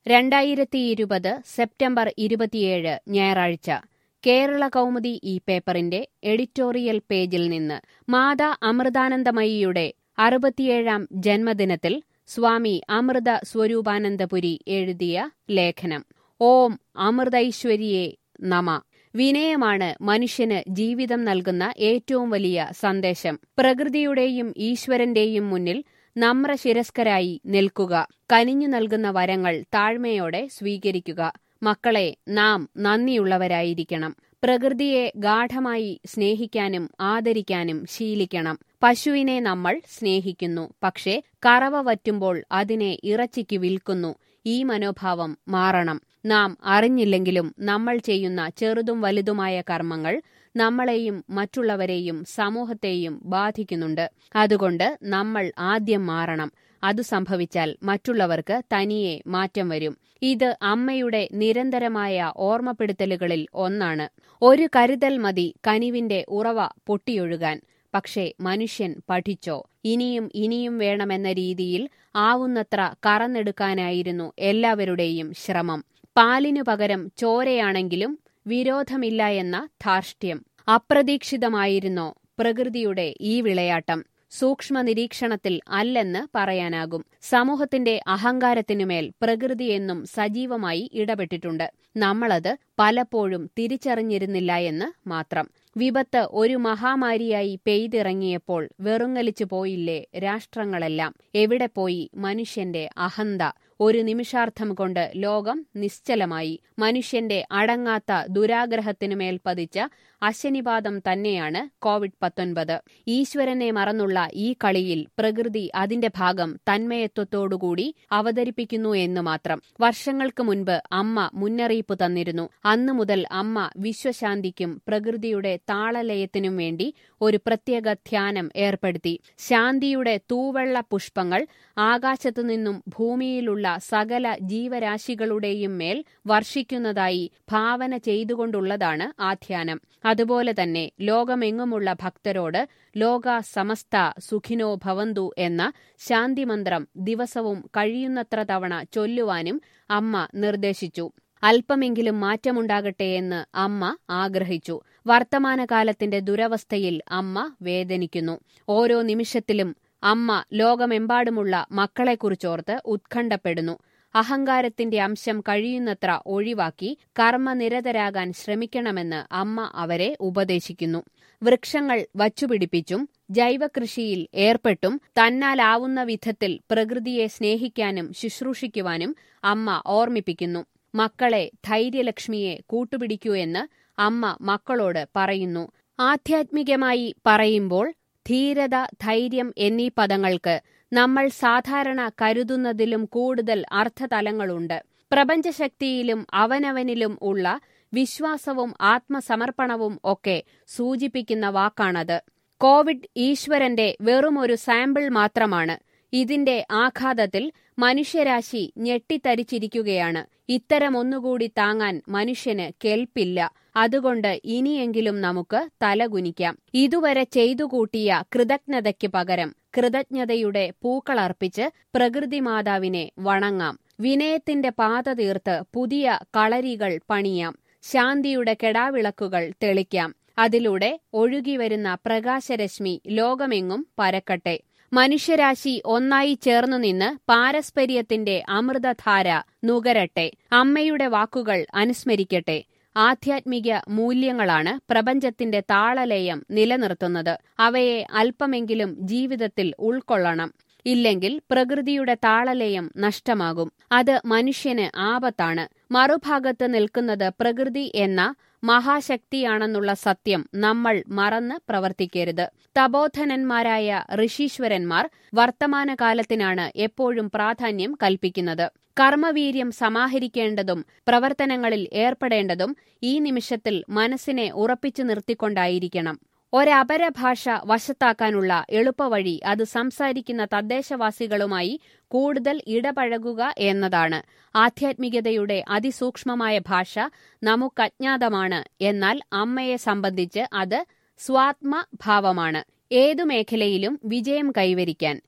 രണ്ടായിരത്തി ഇരുപത് സെപ്റ്റംബർ ഇരുപത്തിയേഴ് ഞായറാഴ്ച കേരള കൗമുദി ഈ പേപ്പറിന്റെ എഡിറ്റോറിയൽ പേജിൽ നിന്ന് മാതാ അമൃതാനന്ദമയിയുടെ അറുപത്തിയേഴാം ജന്മദിനത്തിൽ സ്വാമി അമൃത സ്വരൂപാനന്ദപുരി എഴുതിയ ലേഖനം ഓം അമൃതൈശ്വരിയെ നമ വിനയമാണ് മനുഷ്യന് ജീവിതം നൽകുന്ന ഏറ്റവും വലിയ സന്ദേശം പ്രകൃതിയുടെയും ഈശ്വരന്റെയും മുന്നിൽ നമ്രശിരസ്കരായി നിൽക്കുക കനിഞ്ഞു നൽകുന്ന വരങ്ങൾ താഴ്മയോടെ സ്വീകരിക്കുക മക്കളെ നാം നന്ദിയുള്ളവരായിരിക്കണം പ്രകൃതിയെ ഗാഠമായി സ്നേഹിക്കാനും ആദരിക്കാനും ശീലിക്കണം പശുവിനെ നമ്മൾ സ്നേഹിക്കുന്നു പക്ഷേ കറവ വറ്റുമ്പോൾ അതിനെ ഇറച്ചിക്ക് വിൽക്കുന്നു ഈ മനോഭാവം മാറണം നാം അറിഞ്ഞില്ലെങ്കിലും നമ്മൾ ചെയ്യുന്ന ചെറുതും വലുതുമായ കർമ്മങ്ങൾ നമ്മളെയും മറ്റുള്ളവരെയും സമൂഹത്തെയും ബാധിക്കുന്നുണ്ട് അതുകൊണ്ട് നമ്മൾ ആദ്യം മാറണം അത് സംഭവിച്ചാൽ മറ്റുള്ളവർക്ക് തനിയെ മാറ്റം വരും ഇത് അമ്മയുടെ നിരന്തരമായ ഓർമ്മപ്പെടുത്തലുകളിൽ ഒന്നാണ് ഒരു കരുതൽ മതി കനിവിന്റെ ഉറവ പൊട്ടിയൊഴുകാൻ പക്ഷേ മനുഷ്യൻ പഠിച്ചോ ഇനിയും ഇനിയും വേണമെന്ന രീതിയിൽ ആവുന്നത്ര കറന്നെടുക്കാനായിരുന്നു എല്ലാവരുടെയും ശ്രമം പാലിനു പകരം ചോരയാണെങ്കിലും വിരോധമില്ല എന്ന ധാർഷ്ട്യം അപ്രതീക്ഷിതമായിരുന്നോ പ്രകൃതിയുടെ ഈ വിളയാട്ടം സൂക്ഷ്മ നിരീക്ഷണത്തിൽ അല്ലെന്ന് പറയാനാകും സമൂഹത്തിന്റെ അഹങ്കാരത്തിനുമേൽ പ്രകൃതി എന്നും സജീവമായി ഇടപെട്ടിട്ടുണ്ട് നമ്മളത് പലപ്പോഴും തിരിച്ചറിഞ്ഞിരുന്നില്ല എന്ന് മാത്രം വിപത്ത് ഒരു മഹാമാരിയായി പെയ്തിറങ്ങിയപ്പോൾ വെറുങ്ങലിച്ചു പോയില്ലേ രാഷ്ട്രങ്ങളെല്ലാം എവിടെ പോയി മനുഷ്യന്റെ അഹന്ത ഒരു നിമിഷാർത്ഥം കൊണ്ട് ലോകം നിശ്ചലമായി മനുഷ്യന്റെ അടങ്ങാത്ത ദുരാഗ്രഹത്തിനുമേൽ പതിച്ച അശനിപാതം തന്നെയാണ് കോവിഡ് പത്തൊൻപത് ഈശ്വരനെ മറന്നുള്ള ഈ കളിയിൽ പ്രകൃതി അതിന്റെ ഭാഗം തന്മയത്വത്തോടുകൂടി അവതരിപ്പിക്കുന്നു എന്ന് മാത്രം വർഷങ്ങൾക്ക് മുൻപ് അമ്മ മുന്നറിയിപ്പ് തന്നിരുന്നു അന്നു മുതൽ അമ്മ വിശ്വശാന്തിക്കും പ്രകൃതിയുടെ താളലയത്തിനും വേണ്ടി ഒരു പ്രത്യേക ധ്യാനം ഏർപ്പെടുത്തി ശാന്തിയുടെ തൂവെള്ള പുഷ്പങ്ങൾ ആകാശത്തുനിന്നും ഭൂമിയിലുള്ള സകല ജീവരാശികളുടെയും മേൽ വർഷിക്കുന്നതായി ഭാവന ചെയ്തുകൊണ്ടുള്ളതാണ് ആ ധ്യാനം അതുപോലെ തന്നെ ലോകമെങ്ങുമുള്ള ഭക്തരോട് ലോക സമസ്ത സുഖിനോ ഭവന്തു എന്ന ശാന്തിമന്ത്രം ദിവസവും കഴിയുന്നത്ര തവണ ചൊല്ലുവാനും അമ്മ നിർദ്ദേശിച്ചു അല്പമെങ്കിലും മാറ്റമുണ്ടാകട്ടെ എന്ന് അമ്മ ആഗ്രഹിച്ചു വർത്തമാനകാലത്തിന്റെ ദുരവസ്ഥയിൽ അമ്മ വേദനിക്കുന്നു ഓരോ നിമിഷത്തിലും അമ്മ ലോകമെമ്പാടുമുള്ള മക്കളെക്കുറിച്ചോർത്ത് ഉത്കണ്ഠപ്പെടുന്നു അഹങ്കാരത്തിന്റെ അംശം കഴിയുന്നത്ര ഒഴിവാക്കി കർമ്മനിരതരാകാൻ ശ്രമിക്കണമെന്ന് അമ്മ അവരെ ഉപദേശിക്കുന്നു വൃക്ഷങ്ങൾ വച്ചുപിടിപ്പിച്ചും ജൈവകൃഷിയിൽ ഏർപ്പെട്ടും തന്നാലാവുന്ന വിധത്തിൽ പ്രകൃതിയെ സ്നേഹിക്കാനും ശുശ്രൂഷിക്കുവാനും അമ്മ ഓർമ്മിപ്പിക്കുന്നു മക്കളെ ധൈര്യലക്ഷ്മിയെ കൂട്ടുപിടിക്കൂ എന്ന് അമ്മ മക്കളോട് പറയുന്നു ആധ്യാത്മികമായി പറയുമ്പോൾ ധീരത ധൈര്യം എന്നീ പദങ്ങൾക്ക് നമ്മൾ സാധാരണ കരുതുന്നതിലും കൂടുതൽ അർത്ഥതലങ്ങളുണ്ട് പ്രപഞ്ചശക്തിയിലും അവനവനിലും ഉള്ള വിശ്വാസവും ആത്മസമർപ്പണവും ഒക്കെ സൂചിപ്പിക്കുന്ന വാക്കാണത് കോവിഡ് ഈശ്വരന്റെ വെറുമൊരു സാമ്പിൾ മാത്രമാണ് ഇതിന്റെ ആഘാതത്തിൽ മനുഷ്യരാശി ഞെട്ടിത്തരിച്ചിരിക്കുകയാണ് ഇത്തരമൊന്നുകൂടി താങ്ങാൻ മനുഷ്യന് കെൽപ്പില്ല അതുകൊണ്ട് ഇനിയെങ്കിലും നമുക്ക് തലകുനിക്കാം ഇതുവരെ ചെയ്തു കൂട്ടിയ കൃതജ്ഞതയ്ക്ക് പകരം കൃതജ്ഞതയുടെ പൂക്കളർപ്പിച്ച് പ്രകൃതി മാതാവിനെ വണങ്ങാം വിനയത്തിന്റെ പാത തീർത്ത് പുതിയ കളരികൾ പണിയാം ശാന്തിയുടെ കെടാവിളക്കുകൾ തെളിക്കാം അതിലൂടെ ഒഴുകിവരുന്ന പ്രകാശരശ്മി ലോകമെങ്ങും പരക്കട്ടെ മനുഷ്യരാശി ഒന്നായി ചേർന്നു നിന്ന് പാരസ്പര്യത്തിന്റെ അമൃതധാര നുകരട്ടെ അമ്മയുടെ വാക്കുകൾ അനുസ്മരിക്കട്ടെ ആധ്യാത്മിക മൂല്യങ്ങളാണ് പ്രപഞ്ചത്തിന്റെ താളലയം നിലനിർത്തുന്നത് അവയെ അല്പമെങ്കിലും ജീവിതത്തിൽ ഉൾക്കൊള്ളണം ഇല്ലെങ്കിൽ പ്രകൃതിയുടെ താളലയം നഷ്ടമാകും അത് മനുഷ്യന് ആപത്താണ് മറുഭാഗത്ത് നിൽക്കുന്നത് പ്രകൃതി എന്ന മഹാശക്തിയാണെന്നുള്ള സത്യം നമ്മൾ മറന്ന് പ്രവർത്തിക്കരുത് തപോധനന്മാരായ ഋഷീശ്വരന്മാർ വർത്തമാനകാലത്തിനാണ് എപ്പോഴും പ്രാധാന്യം കൽപ്പിക്കുന്നത് കർമ്മവീര്യം സമാഹരിക്കേണ്ടതും പ്രവർത്തനങ്ങളിൽ ഏർപ്പെടേണ്ടതും ഈ നിമിഷത്തിൽ മനസ്സിനെ ഉറപ്പിച്ചു നിർത്തിക്കൊണ്ടായിരിക്കണം ഒരപരഭാഷ വശത്താക്കാനുള്ള എളുപ്പവഴി അത് സംസാരിക്കുന്ന തദ്ദേശവാസികളുമായി കൂടുതൽ ഇടപഴകുക എന്നതാണ് ആധ്യാത്മികതയുടെ അതിസൂക്ഷ്മമായ ഭാഷ നമുക്കജ്ഞാതമാണ് എന്നാൽ അമ്മയെ സംബന്ധിച്ച് അത് സ്വാത്മഭാവമാണ് ഏതു മേഖലയിലും വിജയം കൈവരിക്കാൻ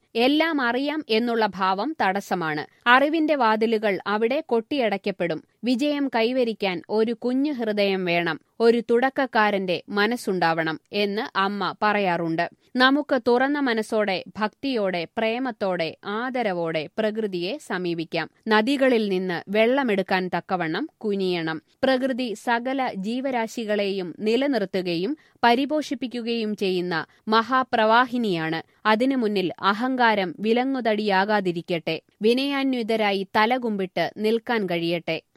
എല്ലാം അറിയാം എന്നുള്ള ഭാവം തടസ്സമാണ് അറിവിന്റെ വാതിലുകൾ അവിടെ കൊട്ടിയടയ്ക്കപ്പെടും വിജയം കൈവരിക്കാൻ ഒരു കുഞ്ഞു ഹൃദയം വേണം ഒരു തുടക്കക്കാരന്റെ മനസ്സുണ്ടാവണം എന്ന് അമ്മ പറയാറുണ്ട് നമുക്ക് തുറന്ന മനസ്സോടെ ഭക്തിയോടെ പ്രേമത്തോടെ ആദരവോടെ പ്രകൃതിയെ സമീപിക്കാം നദികളിൽ നിന്ന് വെള്ളമെടുക്കാൻ തക്കവണ്ണം കുനിയണം പ്രകൃതി സകല ജീവരാശികളെയും നിലനിർത്തുകയും പരിപോഷിപ്പിക്കുകയും ചെയ്യുന്ന മഹാപ്രവാഹിനിയാണ് അതിനു മുന്നിൽ അഹങ്കാരം വിലങ്ങുതടിയാകാതിരിക്കട്ടെ വിനയാന്വിതരായി തലകുമ്പിട്ട് നിൽക്കാൻ കഴിയട്ടെ